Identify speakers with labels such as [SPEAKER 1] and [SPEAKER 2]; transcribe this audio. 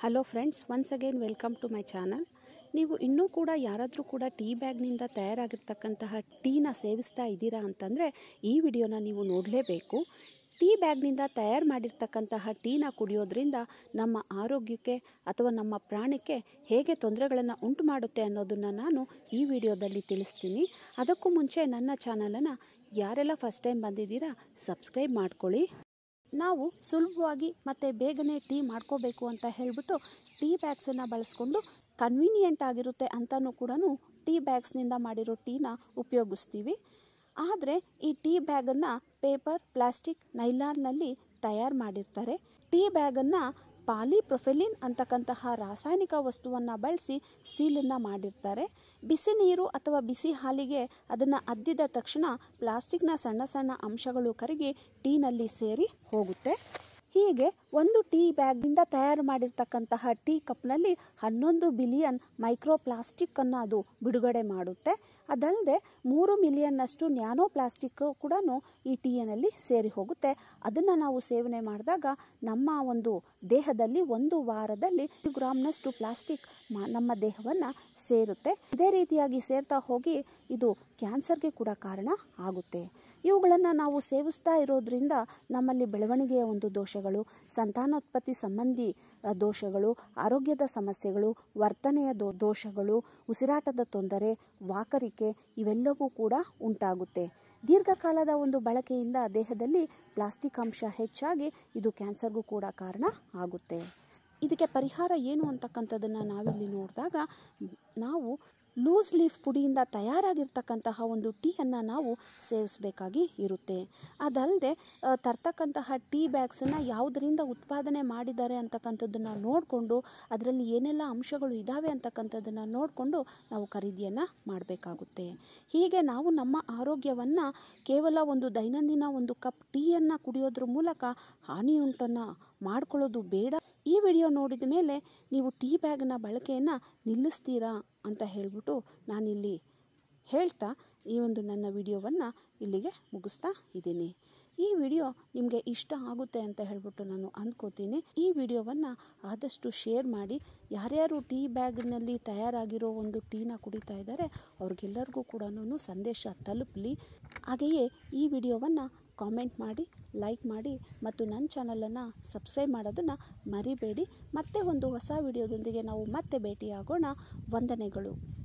[SPEAKER 1] hello friends once again welcome to my channel ನೀವು ಇನ್ನೂ ಕೂಡ ಯಾರಾದರೂ ಕೂಡ ಟೀ ಬ್ಯಾಗ್ನಿಂದ ತಯಾರಾಗಿರ್ತಕ್ಕಂತಹ ಟೀನ ಸೇವಿಸ್ತಾ ಇದ್ದೀರಾ ಅಂತಂದರೆ ಈ ವಿಡಿಯೋನ ನೀವು ನೋಡಲೇಬೇಕು ಟೀ ಬ್ಯಾಗ್ನಿಂದ ತಯಾರು ಮಾಡಿರ್ತಕ್ಕಂತಹ ಟೀನ ಕುಡಿಯೋದ್ರಿಂದ ನಮ್ಮ ಆರೋಗ್ಯಕ್ಕೆ ಅಥವಾ ನಮ್ಮ ಪ್ರಾಣಕ್ಕೆ ಹೇಗೆ ತೊಂದರೆಗಳನ್ನು ಉಂಟು ಮಾಡುತ್ತೆ ಅನ್ನೋದನ್ನು ನಾನು ಈ ವಿಡಿಯೋದಲ್ಲಿ ತಿಳಿಸ್ತೀನಿ ಅದಕ್ಕೂ ಮುಂಚೆ ನನ್ನ ಚಾನಲನ್ನು ಯಾರೆಲ್ಲ ಫಸ್ಟ್ ಟೈಮ್ ಬಂದಿದ್ದೀರಾ ಸಬ್ಸ್ಕ್ರೈಬ್ ಮಾಡ್ಕೊಳ್ಳಿ ನಾವು ಸುಲಭವಾಗಿ ಮತ್ತು ಬೇಗನೆ ಟೀ ಮಾಡ್ಕೋಬೇಕು ಅಂತ ಹೇಳಿಬಿಟ್ಟು ಟೀ ಬ್ಯಾಗ್ಸನ್ನು ಬಳಸ್ಕೊಂಡು ಕನ್ವೀನಿಯೆಂಟ್ ಆಗಿರುತ್ತೆ ಅಂತಲೂ ಕೂಡ ಟೀ ಬ್ಯಾಗ್ಸ್ನಿಂದ ಮಾಡಿರೋ ಟೀನ ಉಪಯೋಗಿಸ್ತೀವಿ ಆದರೆ ಈ ಟೀ ಬ್ಯಾಗನ್ನು ಪೇಪರ್ ಪ್ಲಾಸ್ಟಿಕ್ ನೈಲಾನ್ನಲ್ಲಿ ತಯಾರು ಮಾಡಿರ್ತಾರೆ ಟೀ ಬ್ಯಾಗನ್ನು ಪಾಲಿಪ್ರೊಫೆಲಿನ್ ಅಂತಕ್ಕಂತಹ ರಾಸಾಯನಿಕ ವಸ್ತುವನ್ನು ಬಳಸಿ ಸೀಲನ್ನು ಮಾಡಿರ್ತಾರೆ ಬಿಸಿ ನೀರು ಅಥವಾ ಬಿಸಿ ಹಾಲಿಗೆ ಅದನ್ನು ಅದ್ದಿದ ತಕ್ಷಣ ಪ್ಲಾಸ್ಟಿಕ್ನ ಸಣ್ಣ ಸಣ್ಣ ಅಂಶಗಳು ಕರಗಿ ಟೀನಲ್ಲಿ ಸೇರಿ ಹೋಗುತ್ತೆ ಹೀಗೆ ಒಂದು ಟೀ ಬ್ಯಾಗ್ನಿಂದ ತಯಾರು ಮಾಡಿರ್ತಕ್ಕಂತಹ ಟೀ ಕಪ್ನಲ್ಲಿ ಹನ್ನೊಂದು ಬಿಲಿಯನ್ ಮೈಕ್ರೋ ಪ್ಲಾಸ್ಟಿಕ್ಕನ್ನು ಅದು ಬಿಡುಗಡೆ ಮಾಡುತ್ತೆ ಅದಲ್ಲದೆ ಮೂರು ಮಿಲಿಯನ್ನಷ್ಟು ನ್ಯಾನೋ ಪ್ಲಾಸ್ಟಿಕ್ ಕೂಡ ಈ ಟೀಯಲ್ಲಿ ಸೇರಿ ಹೋಗುತ್ತೆ ಅದನ್ನು ನಾವು ಸೇವನೆ ಮಾಡಿದಾಗ ನಮ್ಮ ಒಂದು ದೇಹದಲ್ಲಿ ಒಂದು ವಾರದಲ್ಲಿ ಗ್ರಾಮ್ನಷ್ಟು ಪ್ಲಾಸ್ಟಿಕ್ ನಮ್ಮ ದೇಹವನ್ನು ಸೇರುತ್ತೆ ಇದೇ ರೀತಿಯಾಗಿ ಸೇರ್ತಾ ಹೋಗಿ ಇದು ಕ್ಯಾನ್ಸರ್ಗೆ ಕೂಡ ಕಾರಣ ಆಗುತ್ತೆ ಇವುಗಳನ್ನು ನಾವು ಸೇವಿಸ್ತಾ ಇರೋದ್ರಿಂದ ನಮ್ಮಲ್ಲಿ ಬೆಳವಣಿಗೆಯ ಒಂದು ದೋಷಗಳು ಸಂತಾನೋತ್ಪತ್ತಿ ಸಂಬಂಧಿ ದೋಷಗಳು ಆರೋಗ್ಯದ ಸಮಸ್ಯೆಗಳು ವರ್ತನೆಯ ದೋ ದೋಷಗಳು ಉಸಿರಾಟದ ತೊಂದರೆ ವಾಕರಿಕೆ ಇವೆಲ್ಲವೂ ಕೂಡ ಉಂಟಾಗುತ್ತೆ ದೀರ್ಘಕಾಲದ ಒಂದು ಬಳಕೆಯಿಂದ ದೇಹದಲ್ಲಿ ಪ್ಲಾಸ್ಟಿಕ್ ಅಂಶ ಹೆಚ್ಚಾಗಿ ಇದು ಕ್ಯಾನ್ಸರ್ಗೂ ಕೂಡ ಕಾರಣ ಆಗುತ್ತೆ ಇದಕ್ಕೆ ಪರಿಹಾರ ಏನು ಅಂತಕ್ಕಂಥದ್ದನ್ನು ನಾವಿಲ್ಲಿ ನೋಡಿದಾಗ ನಾವು ಲೂಸ್ ಲೀಫ್ ಪುಡಿಯಿಂದ ತಯಾರಾಗಿರ್ತಕ್ಕಂತಹ ಒಂದು ಟೀಯನ್ನು ನಾವು ಸೇವಿಸಬೇಕಾಗಿ ಇರುತ್ತೆ ಅದಲ್ಲದೆ ತರ್ತಕ್ಕಂತಹ ಟೀ ಬ್ಯಾಗ್ಸನ್ನು ಯಾವುದರಿಂದ ಉತ್ಪಾದನೆ ಮಾಡಿದ್ದಾರೆ ಅಂತಕ್ಕಂಥದ್ದನ್ನು ನೋಡಿಕೊಂಡು ಅದರಲ್ಲಿ ಏನೆಲ್ಲ ಅಂಶಗಳು ಇದ್ದಾವೆ ಅಂತಕ್ಕಂಥದ್ದನ್ನು ನೋಡಿಕೊಂಡು ನಾವು ಖರೀದಿಯನ್ನು ಮಾಡಬೇಕಾಗುತ್ತೆ ಹೀಗೆ ನಾವು ನಮ್ಮ ಆರೋಗ್ಯವನ್ನು ಕೇವಲ ಒಂದು ದೈನಂದಿನ ಒಂದು ಕಪ್ ಟೀಯನ್ನು ಕುಡಿಯೋದ್ರ ಮೂಲಕ ಹಾನಿಯುಂಟನ್ನು ಮಾಡ್ಕೊಳ್ಳೋದು ಬೇಡ ಈ ವಿಡಿಯೋ ನೋಡಿದ ಮೇಲೆ ನೀವು ಟೀ ಬ್ಯಾಗ್ನ ಬಳಕೆಯನ್ನು ನಿಲ್ಲಿಸ್ತೀರಾ ಅಂತ ಹೇಳಿಬಿಟ್ಟು ನಾನಿಲ್ಲಿ ಹೇಳ್ತಾ ಈ ಒಂದು ನನ್ನ ವಿಡಿಯೋವನ್ನು ಇಲ್ಲಿಗೆ ಮುಗಿಸ್ತಾ ಇದ್ದೀನಿ ಈ ವಿಡಿಯೋ ನಿಮಗೆ ಇಷ್ಟ ಆಗುತ್ತೆ ಅಂತ ಹೇಳ್ಬಿಟ್ಟು ನಾನು ಅಂದ್ಕೋತೀನಿ ಈ ವಿಡಿಯೋವನ್ನು ಆದಷ್ಟು ಶೇರ್ ಮಾಡಿ ಯಾರ್ಯಾರು ಟೀ ಬ್ಯಾಗ್ನಲ್ಲಿ ತಯಾರಾಗಿರೋ ಒಂದು ಟೀನ ಕುಡಿತಾ ಇದ್ದಾರೆ ಅವ್ರಿಗೆಲ್ಲರಿಗೂ ಕೂಡ ಸಂದೇಶ ತಲುಪಲಿ ಹಾಗೆಯೇ ಈ ವಿಡಿಯೋವನ್ನು ಕಾಮೆಂಟ್ ಮಾಡಿ ಲೈಕ್ ಮಾಡಿ ಮತ್ತು ನನ್ನ ಚಾನಲನ್ನು ಸಬ್ಸ್ಕ್ರೈಬ್ ಮಾಡೋದನ್ನು ಮರಿಬೇಡಿ ಮತ್ತೆ ಒಂದು ಹೊಸ ವಿಡಿಯೋದೊಂದಿಗೆ ನಾವು ಮತ್ತೆ ಭೇಟಿಯಾಗೋಣ ವಂದನೆಗಳು